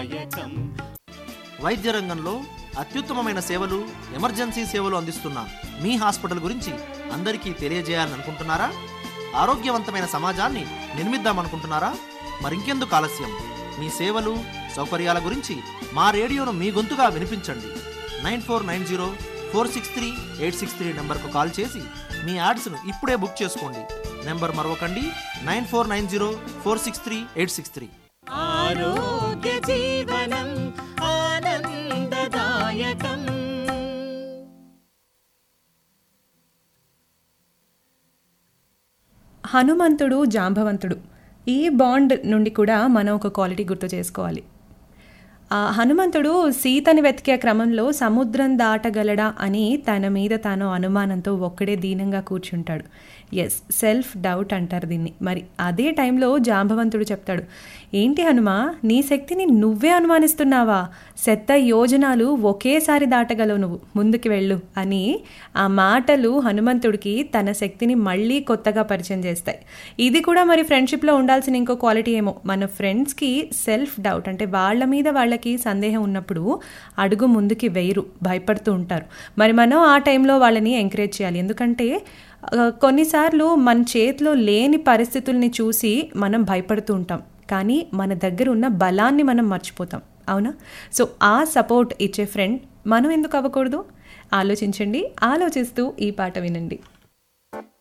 ఆనందదాయకం వైద్య రంగంలో అత్యుత్తమమైన సేవలు ఎమర్జెన్సీ సేవలు అందిస్తున్న మీ హాస్పిటల్ గురించి అందరికీ తెలియజేయాలని అనుకుంటున్నారా ఆరోగ్యవంతమైన సమాజాన్ని నిర్మిద్దామనుకుంటున్నారా మరింకెందుకు ఆలస్యం మీ సేవలు సౌకర్యాల గురించి మా రేడియోను మీ గొంతుగా వినిపించండి nine four nine zero four six three eight six three నెంబర్కు కాల్ చేసి మీ యాడ్స్ను ఇప్పుడే బుక్ చేసుకోండి నెంబర్ మరొకండి nine four nine zero four six three eight six three ఆరోగ్య జీవనం ఆనందదాయకం హనుమంతుడు జాంబవంతుడు ఈ బాండ్ నుండి కూడా మనం ఒక క్వాలిటీ గుర్తు చేసుకోవాలి ఆ హనుమంతుడు సీతని వెతికే క్రమంలో సముద్రం దాటగలడా అని తన మీద తాను అనుమానంతో ఒక్కడే దీనంగా కూర్చుంటాడు ఎస్ సెల్ఫ్ డౌట్ అంటారు దీన్ని మరి అదే టైంలో జాంబవంతుడు చెప్తాడు ఏంటి హనుమా నీ శక్తిని నువ్వే అనుమానిస్తున్నావా శత యోజనాలు ఒకేసారి దాటగలవు నువ్వు ముందుకు వెళ్ళు అని ఆ మాటలు హనుమంతుడికి తన శక్తిని మళ్ళీ కొత్తగా పరిచయం చేస్తాయి ఇది కూడా మరి ఫ్రెండ్షిప్లో ఉండాల్సిన ఇంకో క్వాలిటీ ఏమో మన ఫ్రెండ్స్కి సెల్ఫ్ డౌట్ అంటే వాళ్ళ మీద వాళ్ళకి సందేహం ఉన్నప్పుడు అడుగు ముందుకి వేయరు భయపడుతూ ఉంటారు మరి మనం ఆ టైంలో వాళ్ళని ఎంకరేజ్ చేయాలి ఎందుకంటే ఆ, కొన్నిసార్లు మన చేతిలో లేని పరిస్థితుల్ని చూసి మనం భయపడుతూ ఉంటాం కానీ మన దగ్గర ఉన్న బలాన్ని మనం మర్చిపోతాం అవునా సో ఆ సపోర్ట్ ఇచ్చే ఫ్రెండ్ మనం ఎందుకు అవ్వకూడదు ఆలోచించండి ఆలోచిస్తూ ఈ పాట వినండి